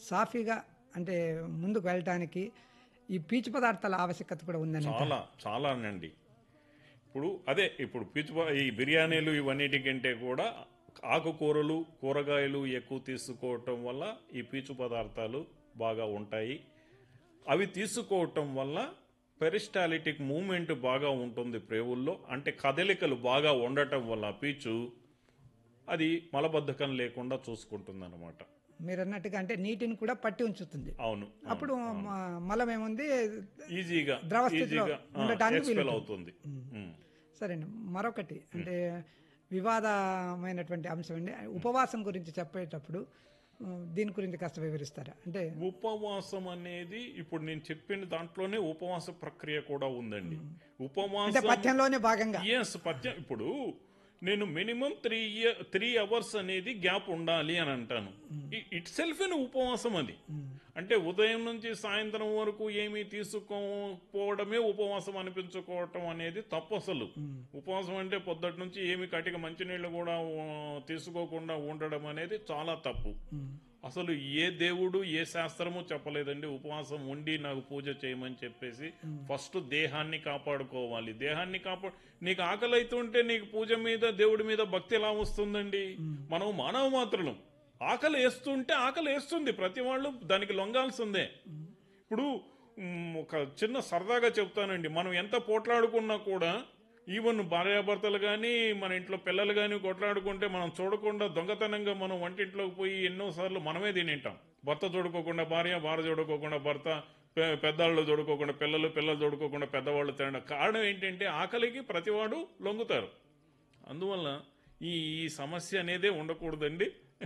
సాఫీగా అంటే ముందుకు వెళ్ళటానికి ఈ పీచు పదార్థాల ఆవశ్యకత కూడా ఉందని చాలా చాలానండి ఇప్పుడు అదే ఇప్పుడు పీచు ప- ఈ బిర్యానీలు ఇవన్నిటికంటే కూడా ఆకుకూరలు కూరగాయలు ఎక్కువ తీసుకోవటం వల్ల ఈ పీచు పదార్థాలు బాగా ఉంటాయి అవి తీసుకోవటం వల్ల పెరిస్టాలిటిక్ మూమెంట్ బాగా ఉంటుంది ప్రేవుల్లో అంటే కదలికలు బాగా ఉండటం వల్ల పీచు అది మలబద్ధకం లేకుండా చూసుకుంటుంది అనమాట మీరు అన్నట్టుగా అంటే నీటిని కూడా పట్టి ఉంచుతుంది అవును అప్పుడు మ- మలం ఏముంది ఈజీగా ద్రవ స్థితిలో ఈజీగా ఉండటానికి ఎక్స్పెల్ వీలుంటుంది. అవుతుంది ఉమ్. సరే అండి మరొకటి అంటే వివాదమైనటువంటి అంశం అండి ఉపవాసం గురించి చెప్పేటప్పుడు ఆ, దీని గురించి కాస్త వివరిస్తారా అంటే ఉపవాసం అనేది ఇప్పుడు నేను చెప్పిన దాంట్లోనే ఉపవాస ప్రక్రియ కూడా ఉందండి అంటే ఉపవాసం పథ్యంలోనే భాగంగా ఎస్ పథ్యం ఇప్పుడు నేను minimum three year three hours అనేది గ్యాప్ ఉండాలి అని అంటాను ఇట్ సెల్ఫ్ ఉపవాసం అది అంటే ఉదయం నుంచి సాయంత్రం వరకు ఏమీ తీసుకోకపోవడమే ఉపవాసం అనిపించుకోవటం అనేది తప్పు అసలు ఉపవాసం అంటే పొద్దుటి నుంచి ఏమి కటిక మంచినీళ్ళు కూడా ఆ, తీసుకోకుండా ఉండడం అనేది చాలా తప్పు అసలు ఏ దేవుడు ఏ శాస్త్రము చెప్పలేదండి ఉపవాసం ఉండి నాకు పూజ చేయమని చెప్పేసి ఫస్ట్ దేహాన్ని కాపాడుకోవాలి దేహాన్ని కాపాడు నీకు ఆకలి అవుతుంటే నీకు పూజ మీద దేవుడి మీద భక్తి ఎలా వస్తుందండి మనం మానవ మాత్రులం ఆకలి వేస్తుంటే ఆకలి వేస్తుంది ప్రతి వాళ్ళు దానికి లొంగాల్సిందే ఇప్పుడు మ్, ఒక చిన్న సరదాగా చెప్తానండి మనం ఎంత పోట్లాడుకున్నా కూడా ఈవెన్ భార్యాభర్తలు కానీ మన ఇంట్లో పిల్లలు కానీ కొట్లాడుకుంటే మనం చూడకుండా దొంగతనంగా మనం వంటింట్లోకి పోయి ఎన్నోసార్లు మనమే తినింటాం భర్త చూడుకోకుండా భార్య భార్య చూడుకోకుండా భర్త పె- పెద్దవాళ్ళు చూడుకోకుండా పిల్లలు పిల్లలు చూడుకోకుండా పెద్దవాళ్ళు తినడం కారణం ఏంటంటే ఆకలికి ప్రతివాడు లొంగుతారు అందువల్ల ఈ ఈ సమస్య అనేదే ఉండకూడదండి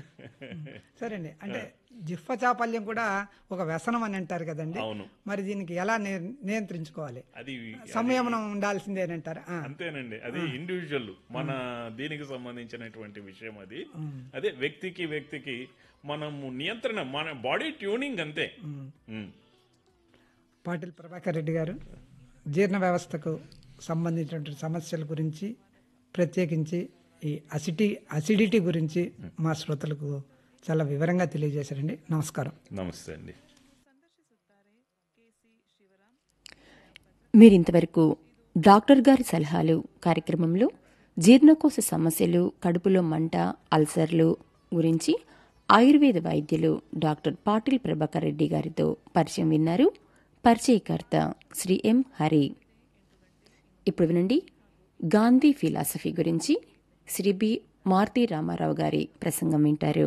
సరే అండి అంటే జిహ్వ చాపల్యం కూడా ఒక వ్యసనం అని అంటారు కదండి అవును మరి దీనికి ఎలా నియ- నియంత్రించుకోవాలి అది సంయమనం ఉండాల్సిందే అని అంటారు ఆ, అంతేనండి అది ఇండివిజువల్ మన దీనికి సంబంధించినటువంటి విషయం అది అదే వ్యక్తికి వ్యక్తికి మనము నియంత్రణ మన బాడీ ట్యూనింగ్ అంతే ఉమ్. పాటిల్ ప్రభాకర్ రెడ్డి గారు జీర్ణ వ్యవస్థకు సంబంధించినటువంటి సమస్యల గురించి ప్రత్యేకించి ఈ అసిటీ అసిడిటీ గురించి మా శ్రోతలకు చాలా వివరంగా తెలియజేశారండి నమస్కారం నమస్తే అండి మీరింతవరకు డాక్టర్ గారి సలహాలు కార్యక్రమంలో జీర్ణకోశ సమస్యలు కడుపులో మంట అల్సర్లు గురించి ఆయుర్వేద వైద్యులు డాక్టర్ పాటిల్ ప్రభాకర్ రెడ్డి గారితో పరిచయం విన్నారు పరిచయకర్త శ్రీ ఎం హరి ఇప్పుడు వినండి గాంధీ ఫిలాసఫీ గురించి శ్రీ బి మారుతి రామారావు గారి ప్రసంగం వింటారు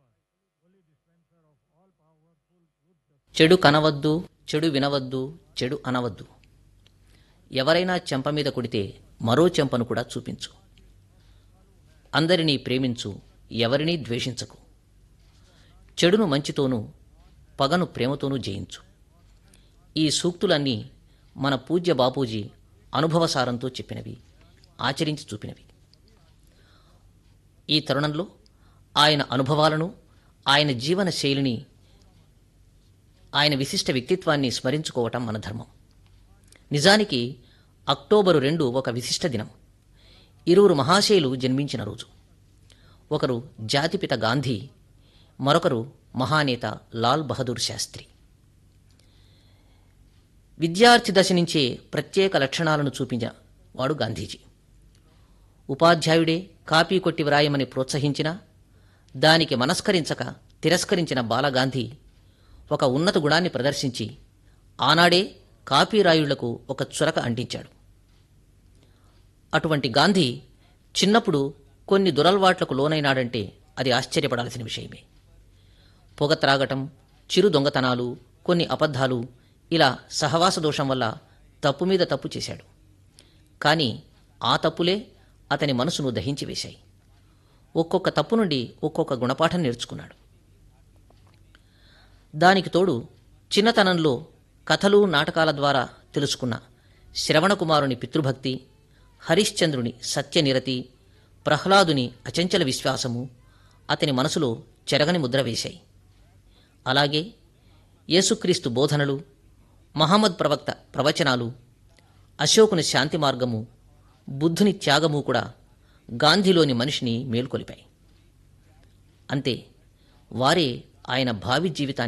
చెడు కనవద్దు చెడు వినవద్దు చెడు అనవద్దు ఎవరైనా చెంప మీద కొడితే మరో చెంపను కూడా చూపించు అందరినీ ప్రేమించు ఎవరినీ ద్వేషించకు చెడును మంచితోనూ పగను ప్రేమతోనూ జయించు ఈ సూక్తులన్నీ మన పూజ్య బాపూజీ అనుభవసారంతో చెప్పినవి ఆచరించి చూపినవి ఈ తరుణంలో ఆయన అనుభవాలను ఆయన జీవన శైలిని ఆయన విశిష్ట వ్యక్తిత్వాన్ని స్మరించుకోవటం మన ధర్మం నిజానికి అక్టోబరు రెండు ఒక విశిష్ట దినం ఇరువురు మహాశయులు జన్మించిన రోజు ఒకరు జాతిపిత గాంధీ మరొకరు మహానేత లాల్ బహదూర్ శాస్త్రి విద్యార్థి దశ నుంచే ప్రత్యేక లక్షణాలను చూపించిన వాడు గాంధీజీ ఉపాధ్యాయుడే కాపీ కొట్టి వ్రాయమని ప్రోత్సహించినా దానికి మనస్కరించక తిరస్కరించిన బాలగాంధీ ఒక ఉన్నత గుణాన్ని ప్రదర్శించి ఆనాడే కాపీరాయుళ్లకు ఒక చురక అంటించాడు అటువంటి గాంధీ చిన్నప్పుడు కొన్ని దురల్వాట్లకు లోనైనాడంటే అది ఆశ్చర్యపడాల్సిన విషయమే పొగ త్రాగటం చిరు దొంగతనాలు కొన్ని అబద్ధాలు ఇలా సహవాస దోషం వల్ల తప్పు మీద తప్పు చేశాడు కానీ ఆ తప్పులే అతని మనసును దహించి వేశాయి ఒక్కొక్క తప్పు నుండి ఒక్కొక్క గుణపాఠం నేర్చుకున్నాడు దానికి తోడు చిన్నతనంలో కథలు నాటకాల ద్వారా తెలుసుకున్న శ్రవణకుమారుని పితృభక్తి హరిశ్చంద్రుని సత్యనిరతి ప్రహ్లాదుని అచంచల విశ్వాసము అతని మనసులో చెరగని ముద్ర వేశాయి అలాగే యేసుక్రీస్తు బోధనలు మహమ్మద్ ప్రవక్త ప్రవచనాలు అశోకుని శాంతి మార్గము బుద్ధుని త్యాగము కూడా గాంధీలోని మనిషిని మేల్కొలిపాయి అంతే వారే ఆయన భావి జీవితాన్ని